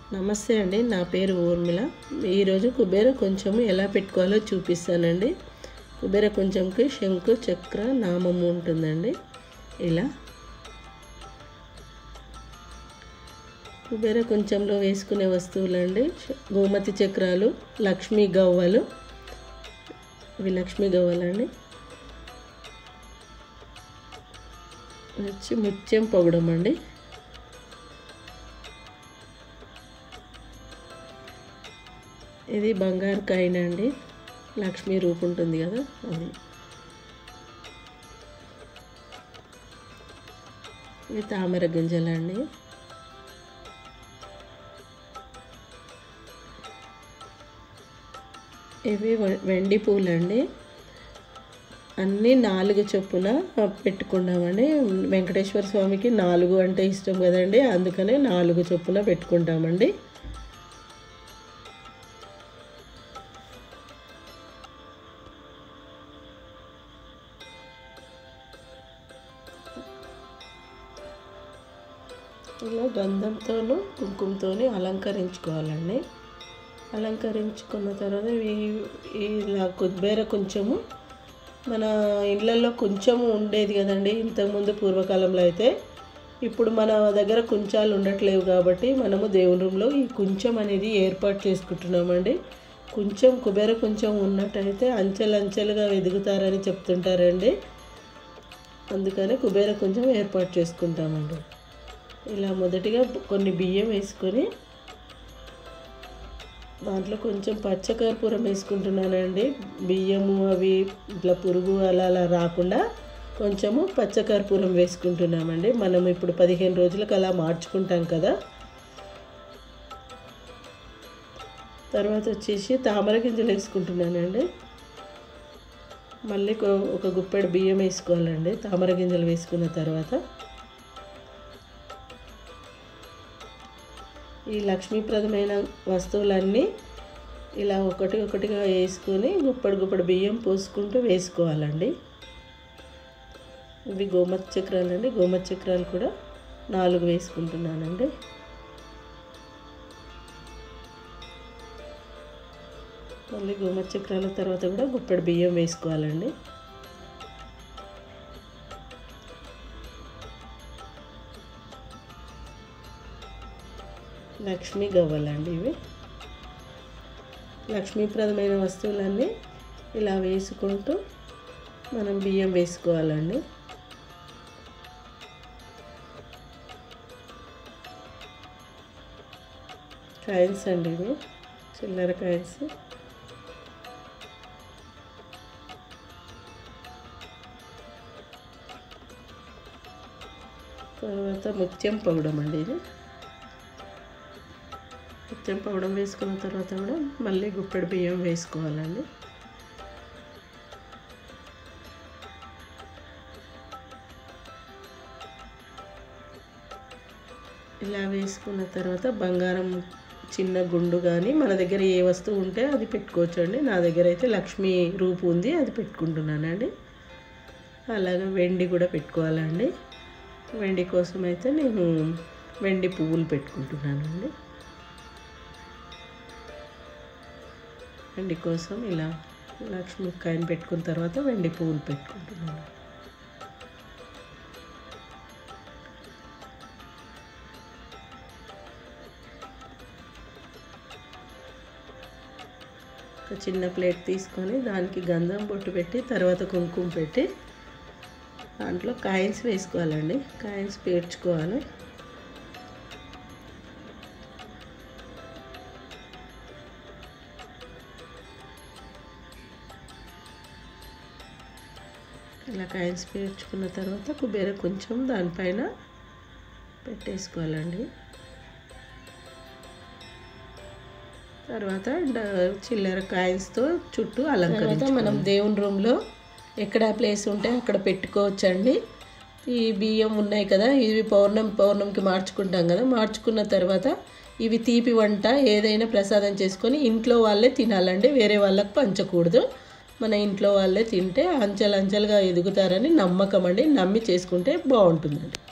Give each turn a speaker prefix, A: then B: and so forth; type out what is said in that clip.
A: నమస్తే అండి నా పేరు ఊర్మిళ ఈరోజు కుబేర కొంచెము ఎలా పెట్టుకోవాలో చూపిస్తానండి కుబేర కొంచెంకి శంకు చక్ర నామము ఉంటుందండి ఇలా కుబేర కొంచెంలో వేసుకునే వస్తువులండి గోమతి చక్రాలు లక్ష్మీ గవ్వలు ఇవి లక్ష్మీ గవ్వలండి వచ్చి ముత్యం పొగడం అండి ఇది బంగారు కాయిన్ అండి లక్ష్మీ రూపు ఉంటుంది కదా అది ఇవి తామర గింజలండి ఇవి వె- వెండి పూలండి అన్నీ నాలుగు చొప్పున పెట్టుకున్నామండి వెంకటేశ్వర స్వామికి నాలుగు అంటే ఇష్టం కదండి అందుకనే నాలుగు చొప్పున పెట్టుకుంటామండి ఇలా గంధంతోనూ కుంకుమతోని అలంకరించుకోవాలండి అలంకరించుకున్న తర్వాత ఈ- ఇలా కొబ్బరి కొంచెము మన ఇళ్ళల్లో కొంచెము ఉండేది కదండి ఇంతకుముందు పూర్వకాలంలో అయితే ఇప్పుడు మన దగ్గర కుంచాలు ఉండట్లేవు కాబట్టి మనము దేవుని రూమ్లో ఈ కొంచెం అనేది ఏర్పాటు చేసుకుంటున్నామండి కొంచెం కుబేర కొంచెం ఉన్నట్టయితే అంచెలంచెలుగా ఎదుగుతారని చెప్తుంటారండి అందుకని కుబేర కొంచెం ఏర్పాటు చేసుకుంటామండి ఇలా మొదటిగా కొన్ని బియ్యం వేసుకొని దాంట్లో కొంచెం పచ్చకర్పూరం వేసుకుంటున్నానండి బియ్యము అవి ఇట్లా పురుగు అలా అలా రాకుండా కొంచెము పచ్చకర్పూరం వేసుకుంటున్నామండి మనం ఇప్పుడు పదిహేను రోజులకు అలా మార్చుకుంటాం కదా తర్వాత వచ్చేసి తామర గింజలు వేసుకుంటున్నానండి మళ్ళీ కొ- ఒక గుప్పెడు బియ్యం వేసుకోవాలండి తామర గింజలు వేసుకున్న తర్వాత ఈ లక్ష్మీప్రదమైన వస్తువులన్నీ ఇలా ఒకటి ఒకటిగా వేసుకొని గుప్పడి గుప్పడి బియ్యం పోసుకుంటూ వేసుకోవాలండి ఇవి గోమతి చక్రాలు అండి గోమతి చక్రాలు కూడా నాలుగు వేసుకుంటున్నానండి మళ్ళీ గోమతి చక్రాల తర్వాత కూడా గుప్పెడు బియ్యం వేసుకోవాలండి లక్ష్మీ గవ్వలండి ఇవి లక్ష్మీప్రదమైన వస్తువులన్నీ ఇలా వేసుకుంటూ మనం బియ్యం వేసుకోవాలండి కాయిన్స్ అండి ఇవి చిల్లర కాయిన్స్ తర్వాత ముత్యం పౌడం అండి ఇది ముత్యం పౌడం వేసుకున్న తర్వాత కూడా మళ్ళీ గుప్పెడు బియ్యం వేసుకోవాలండి ఇలా వేసుకున్న తర్వాత బంగారం చిన్న గుండు కానీ మన దగ్గర ఏ వస్తువు ఉంటే అది పెట్టుకోవచ్చు అండి నా దగ్గర అయితే లక్ష్మీ రూపు ఉంది అది పెట్టుకుంటున్నానండి అలాగే వెండి కూడా పెట్టుకోవాలండి వెండి కోసం అయితే నేను వెండి పువ్వులు పెట్టుకుంటున్నానండి వెండి కోసం ఇలా లక్ష్మీ కాయని పెట్టుకున్న తర్వాత వెండి పువ్వులు పెట్టుకుంటున్నాను ఒక చిన్న ప్లేట్ తీసుకొని దానికి గంధం బొట్టు పెట్టి తర్వాత కుంకుమ పెట్టి దాంట్లో కాయిన్స్ వేసుకోవాలండి కాయిన్స్ పేర్చుకోవాలి ఇలా కాయిన్స్ పేర్చుకున్న తర్వాత కుబేర కొంచెం దానిపైన పెట్టేసుకోవాలండి తర్వాత డ- చిల్లర కాయిన్స్తో చుట్టూ అలంకరించి మనం దేవుని రూమ్లో ఎక్కడ ప్లేస్ ఉంటే అక్కడ పెట్టుకోవచ్చండి ఈ బియ్యం ఉన్నాయి కదా ఇవి పౌర్ణమి పౌర్ణమికి మార్చుకుంటాం కదా మార్చుకున్న తర్వాత ఇవి తీపి వంట ఏదైనా ప్రసాదం చేసుకొని ఇంట్లో వాళ్ళే తినాలండి వేరే వాళ్ళకి పంచకూడదు మన ఇంట్లో వాళ్ళే తింటే అంచెలంచెలుగా ఎదుగుతారని నమ్మకం అండి నమ్మి చేసుకుంటే బాగుంటుందండి